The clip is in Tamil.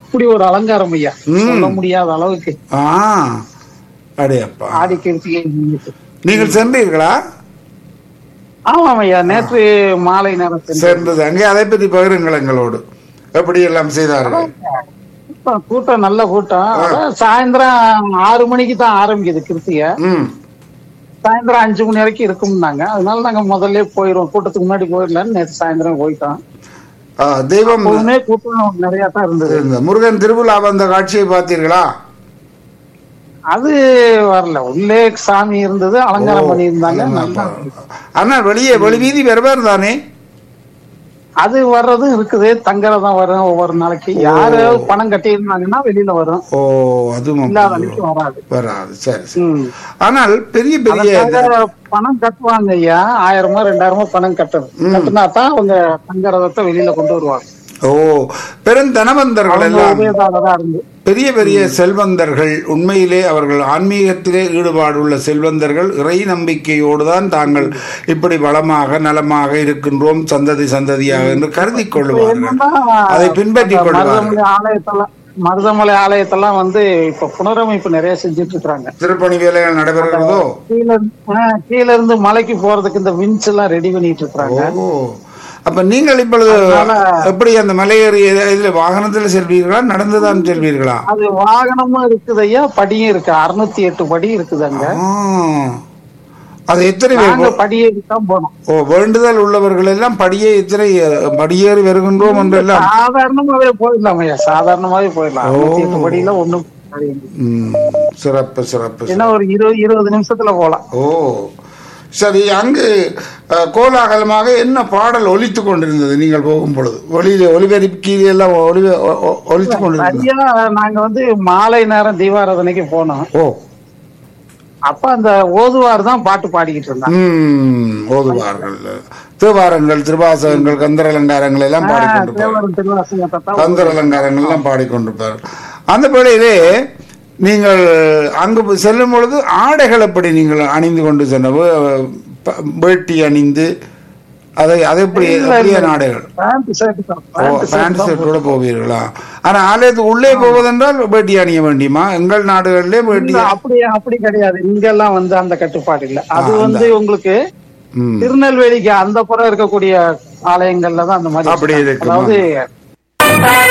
அப்படி ஒரு அலங்காரம் ஐயா ம். சொல்ல முடியாத அளவுக்கு ஆ அடையப்பா ஆடி கிருத்திகை முன்னிட்டு. நீங்கள் சென்றீர்களா ஆமாம் ஐயா நேற்று மாலை நேரம் சென்றேன். சென்றது அங்கே அதை பற்றி பகிருங்கள் எங்களோடு எப்படி எல்லாம் செய்தார்கள் கூட்டம், கூட்டம் நல்ல கூட்டம் அதான் சாயந்தரம் ஆறு மணிக்கு தான் ஆரம்பிக்குது கிருத்திகை ம் சாயந்தரம் அஞ்சு மணி வரைக்கும் இருக்கும்னாங்க அதனால நாங்க முதல்ல போயிடுவோம் கூட்டத்துக்கு முன்னாடி போயிடலான்னு நேற்று சாயந்தரம் போயிட்டோம் ஆ, தெய்வம் எப்பவுமே கூட்டம் நிறைய தான் இருந்தது இருந்த முருகன் திருவிழா வந்த காட்சியை பார்த்தீர்களா அது வரல உள்ளே சாமி இருந்தது அலங்காரம் பண்ணியிருந்தாங்க நல்லா ஆனால் வெளியே வெளி வீதி வருவார் தானே அது வர்றதும் இருக்குது தங்கறதான் வரும் ஒவ்வொரு நாளைக்கு யாரு பணம் கட்டியிருந்தாங்கன்னா வெளியில வரும் ஓ அதுவும் இல்லாத அன்னைக்கு வராது வராது சரி சரி ம். ஆனால் பெரிய பெரிய அதுக்காக பணம் கட்டுவாங்க ஐயா ஆயிரமோ ரெண்டாயிரமோ பணம் கட்டணும் கட்டினா தான் அவங்க தங்கரதத்தை வெளியில கொண்டு வருவாங்க ஓ பெருந்தனவந்தர்கள் அவங்க எல்லாம் உபயோகாலதான் இருந்து பெரிய பெரிய செல்வந்தர்கள் உண்மையிலே அவர்கள் ஆன்மீகத்திலே ஈடுபாடுள்ள செல்வந்தர்கள் இறை நம்பிக்கையோடு தான் தாங்கள் இப்படி வளமாக நலமாக இருக்கின்றோம் சந்ததி சந்ததியாக என்று கருதி கொள்வார்கள் என்னன்னா, அதை பின்பற்றி அந்த கொள்வார்கள் மருதமலை ஆலயத்தெல்லாம் மருதமலை ஆலயத்தெல்லாம் வந்து இப்ப புனரமைப்பு நிறைய செஞ்சுட்டு இருக்காங்க திருப்பணி வேலைகள் நடைபெறுகிறதோ கீழ இருந்து- ஆ, கீழ இருந்து மலைக்கு போறதுக்கு இந்த வின்ஸ் எல்லாம் ரெடி பண்ணிட்டு இருக்காங்க ஓ அப்ப நீங்கள் இப்பொழுது எப்படி அந்த மலையேறி இதுல வாகனத்தில் செல்வீர்களா நடந்துதான் செல்வீர்களா அது வாகனமும் இருக்குது ஐயா படியும் இருக்கு அறுநூத்தி எட்டு படி இருக்குது அங்க ஆ. அது எத்தனை பேர் நாங்க படியேறி தான் போனோம் ஓ வேண்டுதல் உள்ளவர்கள் எல்லாம் படியே இத்தனை படியேறி வருகின்றோம் என்று எல்லாம் சாதாரணமாவே போயிடலாம் ஐயா சாதாரணமாவே போயிடலாம் அறுநூத்தி எட்டு படியில ஒண்ணும் ம், சிறப்பு சிறப்பு என்ன ஒரு இருபது இருபது நிமிஷத்துல போலாம் ஓ சரி அங்கு அஹ், கோலாகலமாக என்ன பாடல் ஒலித்துக் கொண்டிருந்தது நீங்கள் போகும் பொழுது ஒளியில ஒலிபெருக்கி எல்லாம் ஒளி ஒ- ஒ- ஒலித்துக் கொண்டிருந்தது சரியா நாங்க வந்து மாலை நேரம் தீபாராதனைக்கு போனோம் ஓ அப்ப அந்த ஓதுவார் தான் பாட்டு பாடிக்கிட்டு இருந்தாங்க ம் ஓதுவார்கள் தேவாரங்கள் திருவாசகங்கள் கந்தர் அலங்காரங்கள் எல்லாம் பாடிக்கொண்டிருப்பார்கள் தேவரும் திருவாசகத்தை தான் கந்தர் அலங்காரங்கள் எல்லாம் பாடிக்கொண்டிருப்பார்கள் அந்த வேளையிலே நீங்கள் அங்கு போய் செல்லும் பொழுது ஆடைகள் எப்படி நீங்கள் அணிந்து கொண்டு சென்ற வே- ப- வேட்டி அணிந்து அதை அதை எப்படி எப்படியான ஆடைகள் பேண்ட் ஷர்ட் தான் ஓ பேண்ட் ஷர்ட் பேண்ட் தான் ஷர்ட்டோட போவீர்களா ஆனா ஆலயத்துக்கு உள்ளே போவதென்றால் வேட்டி அணிய வேண்டியமா எங்கள் நாடுகளிலே வேட்டி இல்ல, அப்படி அப்படி கிடையாது இங்கெல்லாம் வந்து அந்த கட்டுப்பாடு இல்ல அது வந்து உங்களுக்கு ம் திருநெல்வேலிக்கு அந்த புறம் இருக்கக்கூடிய ஆலயங்கள்ல தான் அந்த மாதிரி அப்படி வச்சிருக்காங்க. இருக்குமா? அதாவது